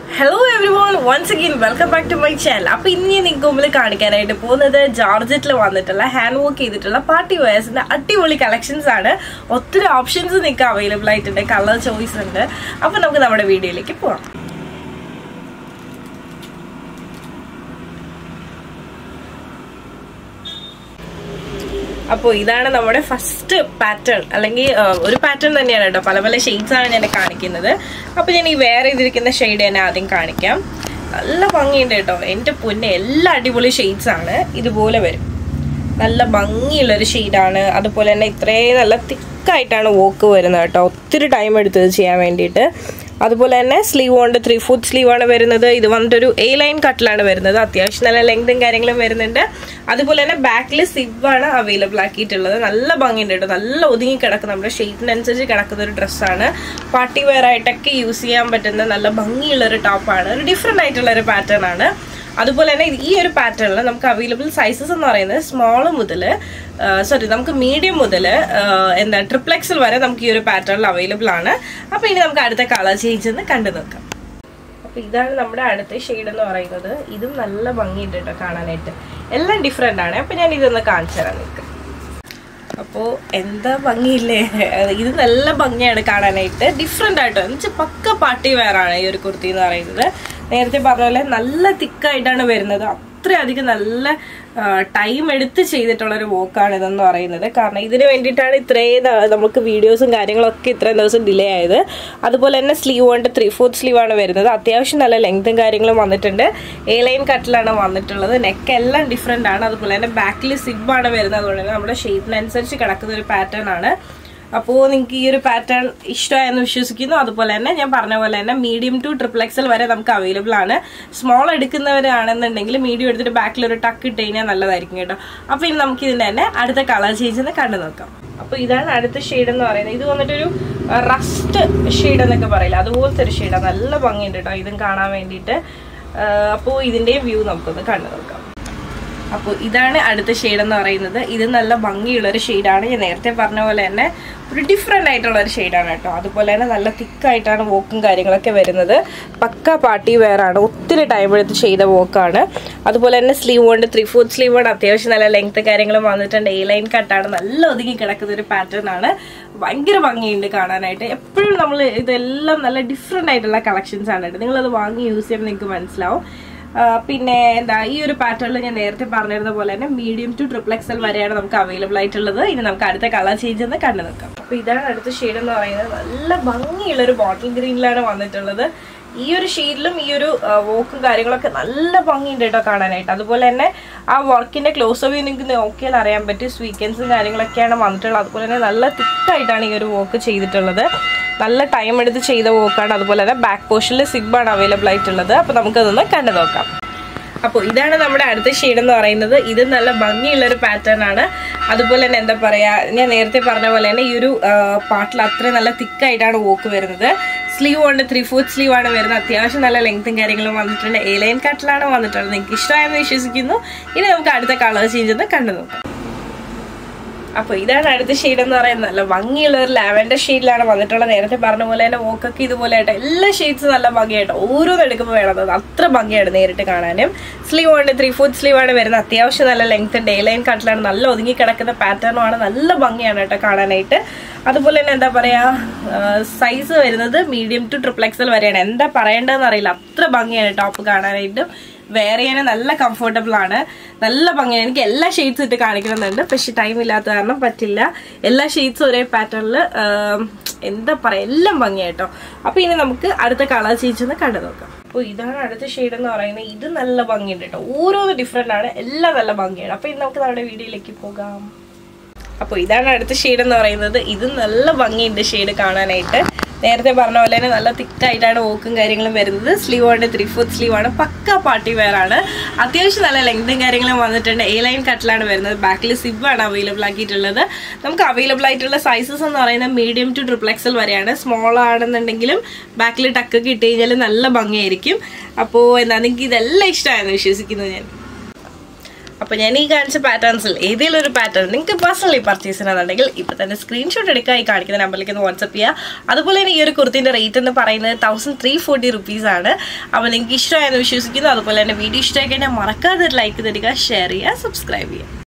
hello everyone once again welcome back to my channel അപ്പൊ ഇനി നിങ്ങൾക്ക് മുമ്പിൽ കാണിക്കാനായിട്ട് പോകുന്നത് ജോർജറ്റിൽ വന്നിട്ടുള്ള ഹാൻഡ് വർക്ക് ചെയ്തിട്ടുള്ള പാർട്ടി വെയർസിന്റെ അടിപൊളി കളക്ഷൻസ് ആണ് ഒത്തിരി ഓപ്ഷൻസ് നിങ്ങൾക്ക് അവൈലബിൾ ആയിട്ടുണ്ട് കളർ ചോയ്സ് ഉണ്ട് അപ്പൊ നമുക്ക് നമ്മുടെ വീഡിയോയിലേക്ക് പോവാം അപ്പോൾ ഇതാണ് നമ്മുടെ ഫസ്റ്റ് പാറ്റേൺ അല്ലെങ്കിൽ ആ, ഒരു പാറ്റേൺ തന്നെയാണ് കേട്ടോ പല പല ഷെയ്ഡ്സ് ആണ് ഞാൻ കാണിക്കുന്നത് അപ്പോൾ ഞാൻ ഈ വേറെ ഇതിരിക്കുന്ന ഷെയ്ഡ് തന്നെ ആദ്യം കാണിക്കാം നല്ല ഭംഗിയുണ്ട് കേട്ടോ എൻ്റെ പൊന്നെ എല്ലാ അടിപൊളി ഷെയ്ഡ്സ് ആണ് ഇതുപോലെ വരും നല്ല ഭംഗിയുള്ളൊരു ഷെയ്ഡാണ് അതുപോലെ തന്നെ ഇത്രയും നല്ല തിക്കായിട്ടാണ് വോക്ക് വരുന്നത് കേട്ടോ ഒത്തിരി ടൈം എടുത്തത് ചെയ്യാൻ വേണ്ടിയിട്ട് അതുപോലെ തന്നെ സ്ലീവ് കൊണ്ട് ത്രീ ഫോർത്ത് സ്ലീവ് ആണ് വരുന്നത് ഇത് വന്നിട്ടൊരു എ ലൈൻ കട്ടിലാണ് വരുന്നത് അത്യാവശ്യം നല്ല ലെങ്തും കാര്യങ്ങളും വരുന്നുണ്ട് അതുപോലെ തന്നെ ബാക്കിൽ സിബാണ് അവൈലബിൾ ആക്കിയിട്ടുള്ളത് നല്ല ഭംഗിയുണ്ട് കേട്ടോ നല്ല ഒതുങ്ങി കിടക്കുന്ന നമ്മുടെ ഷെയ്ഡിനനുസരിച്ച് കിടക്കുന്ന ഒരു ഡ്രസ്സാണ് പാർട്ടി വെയർ ആയിട്ടൊക്കെ യൂസ് ചെയ്യാൻ പറ്റുന്ന നല്ല ഭംഗിയുള്ള ഒരു ടോപ്പാണ് ഒരു ഡിഫറെൻ്റ് ആയിട്ടുള്ള ഒരു പാറ്റേൺ ആണ് അതുപോലെ തന്നെ ഈ ഒരു പാറ്റേണിൽ നമുക്ക് അവൈലബിൾ സൈസസ് എന്ന് പറയുന്നത് സ്മോൾ മുതൽ സോറി നമുക്ക് മീഡിയം മുതൽ എന്താ ട്രിപ്ലെക്സിൽ വരെ നമുക്ക് ഈ ഒരു പാറ്റേണിൽ അവൈലബിൾ ആണ് അപ്പോൾ ഇനി നമുക്ക് അടുത്ത കളർ ചേഞ്ച് എന്ന് കണ്ടു നോക്കാം അപ്പോൾ ഇതാണ് നമ്മുടെ അടുത്ത ഷെയ്ഡ് എന്ന് പറയുന്നത് ഇതും നല്ല ഭംഗിയുണ്ട് കേട്ടോ കാണാനായിട്ട് എല്ലാം ഡിഫറെൻ്റ് ആണ് അപ്പോൾ ഞാൻ ഇതൊന്ന് കാണിച്ചു തരാം നിങ്ങൾക്ക് അപ്പോൾ എന്താ ഭംഗിയില്ലേ ഇത് നല്ല ഭംഗിയാണ് കാണാനായിട്ട് ഡിഫറെൻ്റ് ആയിട്ടോ എന്ന് വെച്ചാൽ പക്ക പാർട്ടി വെയർ ആണ് ഈ ഒരു കുർത്തി എന്ന് പറയുന്നത് നേരത്തെ പറഞ്ഞ പോലെ നല്ല തിക്കായിട്ടാണ് വരുന്നത് അത്രയധികം നല്ല ടൈം എടുത്ത് ചെയ്തിട്ടുള്ള ഒരു വോക്കാണ് ഇതെന്ന് പറയുന്നത് കാരണം ഇതിന് വേണ്ടിയിട്ടാണ് ഇത്രയും ന- നമുക്ക് വീഡിയോസും കാര്യങ്ങളൊക്കെ ഇത്രയും ദിവസം ഡിലേ ആയത് അതുപോലെ തന്നെ സ്ലീവ് കൊണ്ട് ത്രീ ഫോർത്ത് സ്ലീവ് ആണ് വരുന്നത് അത്യാവശ്യം നല്ല ലെങ്തും കാര്യങ്ങളും വന്നിട്ടുണ്ട് എ ലൈൻ കട്ടിലാണ് വന്നിട്ടുള്ളത് നെക്ക് എല്ലാം ഡിഫറെൻ്റ് ആണ് അതുപോലെ തന്നെ ബാക്കിൽ സിബാണ് വരുന്നത് അതുകൊണ്ട് തന്നെ നമ്മുടെ ഷേപ്പിനനുസരിച്ച് കിടക്കുന്ന ഒരു പാറ്റേൺ ആണ് അപ്പോൾ നിങ്ങൾക്ക് ഈ ഒരു പാറ്റേൺ ഇഷ്ടമായെന്ന് വിശ്വസിക്കുന്നു അതുപോലെ തന്നെ ഞാൻ പറഞ്ഞ പോലെ തന്നെ മീഡിയം ടു ട്രിപ്പിൾ എക്സൽ വരെ നമുക്ക് അവൈലബിൾ ആണ് സ്മോൾ എടുക്കുന്നവരാണെന്നുണ്ടെങ്കിൽ മീഡിയം എടുത്തിട്ട് ബാക്കിൽ ഒരു ടക്ക് ഇട്ട് കഴിഞ്ഞാൽ നല്ലതായിരിക്കും കേട്ടോ അപ്പോൾ ഇനി നമുക്ക് ഇതിൻ്റെ തന്നെ അടുത്ത കളർ ചേഞ്ച് ഒന്ന് കണ്ടു നോക്കാം അപ്പോൾ ഇതാണ് അടുത്ത ഷെയ്ഡ് എന്ന് പറയുന്നത് ഇത് വന്നിട്ടൊരു റസ്റ്റ് ഷെയ്ഡ് എന്നൊക്കെ പറയില്ല അതുപോലത്തെ ഒരു ഷെയ്ഡാണ് നല്ല ഭംഗിയുണ്ട് കേട്ടോ ഇതും കാണാൻ വേണ്ടിയിട്ട് അപ്പോൾ ഇതിൻ്റെയും വ്യൂ നമുക്കൊന്ന് കണ്ടു നോക്കാം അപ്പോൾ ഇതാണ് അടുത്ത ഷെയ്ഡ് എന്ന് പറയുന്നത് ഇത് നല്ല ഭംഗിയുള്ള ഒരു ഷെയ്ഡാണ് ഞാൻ നേരത്തെ പറഞ്ഞ പോലെ തന്നെ ഒരു ഡിഫറെൻ്റ് ആയിട്ടുള്ള ഒരു ഷെയ്ഡാണ് കേട്ടോ അതുപോലെ തന്നെ നല്ല തിക്കായിട്ടാണ് വോക്കും കാര്യങ്ങളൊക്കെ വരുന്നത് പക്ക പാർട്ടി വെയർ ആണ് ഒത്തിരി ടൈം എടുത്ത് ചെയ്ത വോക്കാണ് അതുപോലെ തന്നെ സ്ലീവ് കൊണ്ട് ത്രീ ഫോർത്ത് സ്ലീവ് കൊണ്ട് അത്യാവശ്യം നല്ല ലെങ്ത് കാര്യങ്ങളും വന്നിട്ടുണ്ട് എ ലൈൻ കട്ടാണ് നല്ല ഒതുങ്ങി കിടക്കുന്ന ഒരു പാറ്റേൺ ആണ് ഭയങ്കര ഭംഗിയുണ്ട് കാണാനായിട്ട് എപ്പോഴും നമ്മൾ ഇതെല്ലാം നല്ല ഡിഫറെൻ്റ് ആയിട്ടുള്ള കളക്ഷൻസ് ആണ് കേട്ടോ നിങ്ങളത് വാങ്ങി യൂസ് ചെയ്യുമ്പോൾ നിങ്ങൾക്ക് മനസ്സിലാവും ആ, പിന്നെ എന്താ ഈ ഒരു പാറ്റേണിൽ ഞാൻ നേരത്തെ പറഞ്ഞിരുന്ന പോലെ തന്നെ മീഡിയം ടു ട്രിപ്പിൾ എക്സൽ വരെയാണ് നമുക്ക് അവൈലബിൾ ആയിട്ടുള്ളത് ഇനി നമുക്ക് അടുത്ത കളർ ചേഞ്ച് ഒന്ന് കണ്ടു നോക്കാം അപ്പൊ ഇതാണ് അടുത്ത ഷെയ്ഡ് എന്ന് പറയുന്നത് നല്ല ഭംഗിയുള്ള ഒരു ബോട്ടിൽ ഗ്രീനിലാണ് വന്നിട്ടുള്ളത് ഈ ഒരു ഷെയ്ഡിലും ഈ ഒരു വോക്കും കാര്യങ്ങളൊക്കെ നല്ല ഭംഗിയുണ്ട് കേട്ടോ കാണാനായിട്ട് അതുപോലെ തന്നെ ആ വർക്കിന്റെ ക്ലോസ് വ്യൂ നിങ്ങൾക്ക് നോക്കിയാൽ അറിയാൻ പറ്റും സ്വീക്കൻസും കാര്യങ്ങളൊക്കെയാണ് വന്നിട്ടുള്ളത് അതുപോലെ തന്നെ നല്ല തിക്കായിട്ടാണ് ഈ ഒരു വോക്ക് ചെയ്തിട്ടുള്ളത് നല്ല ടൈം എടുത്ത് ചെയ്ത വോക്കാണ് അതുപോലെ തന്നെ ബാക്ക് പോർഷനിൽ സിബാണ് അവൈലബിൾ ആയിട്ടുള്ളത് അപ്പോൾ നമുക്കതൊന്ന് കണ്ടു നോക്കാം അപ്പോൾ ഇതാണ് നമ്മുടെ അടുത്ത ഷെയ്ഡ് എന്ന് പറയുന്നത് ഇത് നല്ല ഭംഗിയുള്ള ഒരു പാറ്റേൺ ആണ് അതുപോലെ തന്നെ എന്താ പറയാ ഞാൻ നേരത്തെ പറഞ്ഞ പോലെ തന്നെ ഈ ഒരു പാട്ടിൽ അത്ര നല്ല തിക്കായിട്ടാണ് വോക്ക് വരുന്നത് സ്ലീവ് കൊണ്ട് ത്രീ ഫോർത്ത് സ്ലീവ് ആണ് വരുന്നത് അത്യാവശ്യം നല്ല ലെങ്ത്തും കാര്യങ്ങളും വന്നിട്ടുണ്ട് എ ലൈൻ കട്ടിലാണ് വന്നിട്ടുള്ളത് നിങ്ങൾക്ക് ഇഷ്ടമായെന്ന് വിശ്വസിക്കുന്നു ഇനി നമുക്ക് അടുത്ത കളർ ചേഞ്ച് ഒന്ന് കണ്ടു നോക്കാം അപ്പോൾ ഇതാണ് അടുത്ത ഷെയ്ഡ് എന്ന് പറയുന്നത് നല്ല ഭംഗിയുള്ള ഒരു ലാവൻഡർ ഷെയ്ഡിലാണ് വന്നിട്ടുള്ളത് നേരത്തെ പറഞ്ഞ പോലെ തന്നെ വോക്കൊക്കെ ഇതുപോലെ ആയിട്ട് എല്ലാ ഷെയ്ഡ്സും നല്ല ഭംഗിയായിട്ട് ഓരോന്നും എടുക്കുമ്പോൾ വേണത് അത്ര ഭംഗിയാണ് നേരിട്ട് കാണാനും സ്ലീവ് ഉണ്ട് ത്രീ ഫോർത്ത് സ്ലീവ് ആണ് വരുന്നത് അത്യാവശ്യം നല്ല ലെങ്ത് ഉണ്ട് എ ലൈൻ കട്ടിലാണ് നല്ല ഒതുങ്ങി കിടക്കുന്ന പാറ്റേണും ആണ് നല്ല ഭംഗിയാണ് കേട്ടോ കാണാനായിട്ട് അതുപോലെ തന്നെ എന്താ പറയാ സൈസ് വരുന്നത് മീഡിയം ടു ട്രിപ്പിൾ എക്സൽ വരെയാണ് എന്താ പറയേണ്ടതെന്ന് അറിയില്ല അത്ര ഭംഗിയാണ് ടോപ്പ് കാണാനായിട്ട് വെയർ ചെയ്യാൻ നല്ല കംഫർട്ടബിൾ ആണ് നല്ല ഭംഗിയാണ് എനിക്ക് എല്ലാ ഷെയ്ഡ്സ് ഇട്ട് കാണിക്കണമെന്നുണ്ട് പക്ഷെ ടൈം ഇല്ലാത്ത കാരണം പറ്റില്ല എല്ലാ ഷെയ്ഡ്സും ഒരേ പാറ്റേണിൽ എന്താ പറയുക എല്ലാം ഭംഗിയായിട്ടോ അപ്പോൾ ഇനി നമുക്ക് അടുത്ത കളർ ചേഞ്ച് ഒന്ന് കണ്ടു നോക്കാം അപ്പോൾ ഇതാണ് അടുത്ത ഷെയ്ഡ് എന്ന് പറയുന്നത് ഇത് നല്ല ഭംഗിയുണ്ട് കേട്ടോ ഓരോന്ന് ഡിഫറെൻ്റ് ആണ് എല്ലാം നല്ല ഭംഗിയാണ് അപ്പോൾ ഇനി നമുക്ക് നമ്മുടെ വീഡിയോയിലേക്ക് പോകാം അപ്പോൾ ഇതാണ് അടുത്ത ഷെയ്ഡ് എന്ന് പറയുന്നത് ഇത് നല്ല ഭംഗിയുണ്ട് ഷെയ്ഡ് കാണാനായിട്ട് നേരത്തെ പറഞ്ഞ പോലെ തന്നെ നല്ല തിക്കായിട്ടാണ് വോക്കും കാര്യങ്ങളും വരുന്നത് സ്ലീവ് ഉണ്ട് ത്രീ ഫോർത്ത് സ്ലീവ് ആണ് പക്ക പാർട്ടി വെയർ ആണ് അത്യാവശ്യം നല്ല ലെങ്തും കാര്യങ്ങളും വന്നിട്ടുണ്ട് എ ലൈൻ കട്ടിലാണ് വരുന്നത് ബാക്കിൽ സിബ് ആണ് അവൈലബിൾ ആക്കിയിട്ടുള്ളത് നമുക്ക് അവൈലബിൾ ആയിട്ടുള്ള സൈസസ് എന്ന് പറയുന്നത് മീഡിയം ടു ട്രിപ്പിൾ എക്സൽ വരെയാണ് സ്മോൾ ആണെന്നുണ്ടെങ്കിലും ബാക്കിൽ ടക്കൊക്കെ ഇട്ട് കഴിഞ്ഞാൽ നല്ല ഭംഗിയായിരിക്കും അപ്പോൾ എന്താ നിങ്ങൾക്ക് ഇതെല്ലാം ഇഷ്ടമായെന്ന് വിശ്വസിക്കുന്നു ഞാൻ അപ്പോൾ ഞാൻ ഈ കാണിച്ച പാറ്റേൺസിൽ ഏതെങ്കിലും ഒരു പാറ്റേൺ നിങ്ങൾക്ക് പേഴ്സണലി പർച്ചേസ് ചെയ്യണമെന്നുണ്ടെങ്കിൽ ഇപ്പോൾ തന്നെ സ്ക്രീൻഷോട്ട് എടുക്കുക ഈ കാണിക്കുന്ന നമ്പറിലേക്ക് ഒന്ന് വാട്സപ്പ് ചെയ്യുക അതുപോലെ തന്നെ ഈ ഒരു കുർത്തിൻ്റെ റേറ്റ് എന്ന് പറയുന്നത് തൗസൻഡ് ത്രീ ഫോർട്ടി റുപ്പീസ് ആണ് അപ്പോൾ നിങ്ങൾക്ക് ഇഷ്ടമായെന്ന് വിശ്വസിക്കുന്നു അതുപോലെ തന്നെ വീഡിയോ ഇഷ്ടമായി കഴിഞ്ഞാൽ മറക്കാതെ ലൈക്ക് തരിക ഷെയർ ചെയ്യുക സബ്സ്ക്രൈബ് ചെയ്യുക